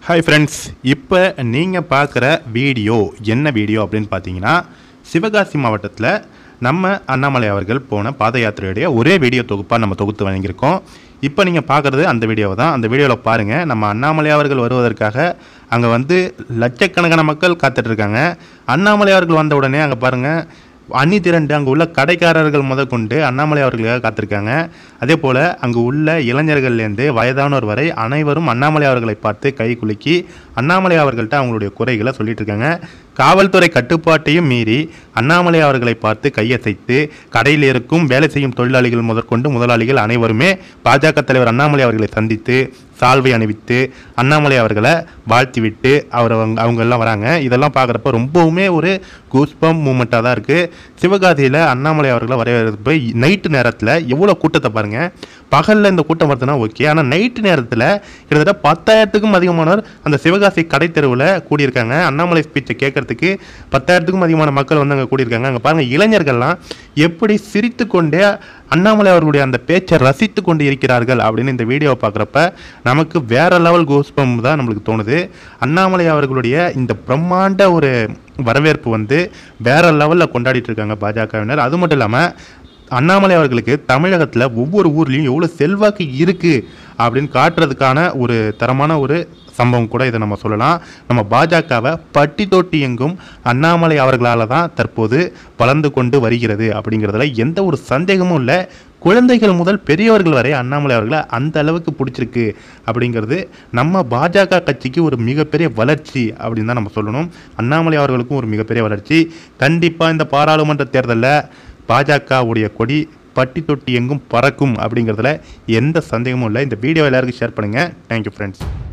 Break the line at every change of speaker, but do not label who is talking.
hi friends இப்போ நீங்கள் பார்க்குற வீடியோ என்ன வீடியோ அப்படின்னு பார்த்தீங்கன்னா சிவகாசி மாவட்டத்தில் நம்ம அண்ணாமலை அவர்கள் போன பாத யாத்திரையுடைய ஒரே வீடியோ தொகுப்பாக நம்ம தொகுத்து வழங்கியிருக்கோம் இப்போ நீங்கள் பார்க்குறது அந்த வீடியோவை தான் அந்த வீடியோவில் பாருங்கள் நம்ம அண்ணாமலை அவர்கள் வருவதற்காக அங்கே வந்து லட்சக்கணக்கான மக்கள் காத்துட்டு இருக்காங்க அண்ணாமலை அவர்கள் வந்த உடனே அங்கே பாருங்கள் அணி திரண்டு அங்கே உள்ள கடைக்காரர்கள் முதற்கொண்டு அண்ணாமலை அவர்களுக்காக காத்திருக்காங்க அதே போல் அங்கு உள்ள இளைஞர்கள்லேருந்து வயதானோர் வரை அனைவரும் அண்ணாமலை அவர்களை பார்த்து கை குலுக்கி அண்ணாமலை அவர்கள்ட்ட அவங்களுடைய குறைகளை சொல்லிட்டு இருக்காங்க காவல்துறை கட்டுப்பாட்டையும் மீறி அண்ணாமலை அவர்களை பார்த்து கையசைத்து கடையில் இருக்கும் வேலை செய்யும் தொழிலாளிகள் முதற்கொண்டு முதலாளிகள் அனைவருமே பாஜக தலைவர் அண்ணாமலை அவர்களை சந்தித்து சால்வை அணிவித்து அண்ணாமலை அவர்களை வாழ்த்திவிட்டு அவர் அவங்க அவங்க எல்லாம் வராங்க இதெல்லாம் பார்க்குறப்ப ரொம்பவுமே ஒரு கூஸ்பம் மூமெண்ட்டாக தான் இருக்குது சிவகாசியில் அண்ணாமலை அவர்களை வரவேற்பு நைட்டு நேரத்தில் எவ்வளோ கூட்டத்தை பாருங்கள் பகலில் இந்த கூட்டம் வருதுன்னா ஓகே ஆனால் நைட்டு நேரத்தில் கிட்டத்தட்ட பத்தாயிரத்துக்கும் அதிகமானவர் அந்த சிவகாசி கடை தெருவில் கூடியிருக்காங்க அண்ணாமலை ஸ்பீச்சை கேட்கறதுக்கு பத்தாயிரத்துக்கும் அதிகமான மக்கள் வந்து அங்கே கூடியிருக்காங்க அங்கே பாருங்கள் இளைஞர்கள்லாம் எப்படி சிரித்து கொண்டே அண்ணாமலை அவர்களுடைய அந்த பேச்சை ரசித்து கொண்டு இருக்கிறார்கள் அப்படின்னு இந்த வீடியோவை பார்க்குறப்ப நமக்கு வேற லெவல் கோஸ்பம் தான் நம்மளுக்கு தோணுது அண்ணாமலை அவர்களுடைய இந்த பிரம்மாண்ட ஒரு வரவேற்பு வந்து வேற லெவலில் கொண்டாடிட்டு இருக்காங்க பாஜகவினர் அது மட்டும் இல்லாமல் அண்ணாமலை அவர்களுக்கு தமிழகத்தில் ஒவ்வொரு ஊர்லேயும் எவ்வளோ செல்வாக்கு இருக்குது அப்படின்னு காட்டுறதுக்கான ஒரு தரமான ஒரு சம்பவம் கூட இதை நம்ம சொல்லலாம் நம்ம பாஜகவை பட்டி தொட்டி எங்கும் அண்ணாமலை அவர்களால் தான் தற்போது வளர்ந்து கொண்டு வருகிறது அப்படிங்கிறதுல எந்த ஒரு சந்தேகமும் இல்லை குழந்தைகள் முதல் பெரியவர்கள் வரை அண்ணாமலை அவர்களை அந்த அளவுக்கு பிடிச்சிருக்கு அப்படிங்கிறது நம்ம பாஜக கட்சிக்கு ஒரு மிகப்பெரிய வளர்ச்சி அப்படின்னு தான் நம்ம சொல்லணும் அண்ணாமலை அவர்களுக்கும் ஒரு மிகப்பெரிய வளர்ச்சி கண்டிப்பாக இந்த பாராளுமன்ற தேர்தலில் பாஜகவுடைய கொடி பட்டி தொட்டி எங்கும் பறக்கும் அப்படிங்கிறதுல எந்த சந்தேகமும் இல்லை இந்த வீடியோ எல்லாருக்கும் ஷேர் பண்ணுங்கள் தேங்க்யூ ஃப்ரெண்ட்ஸ்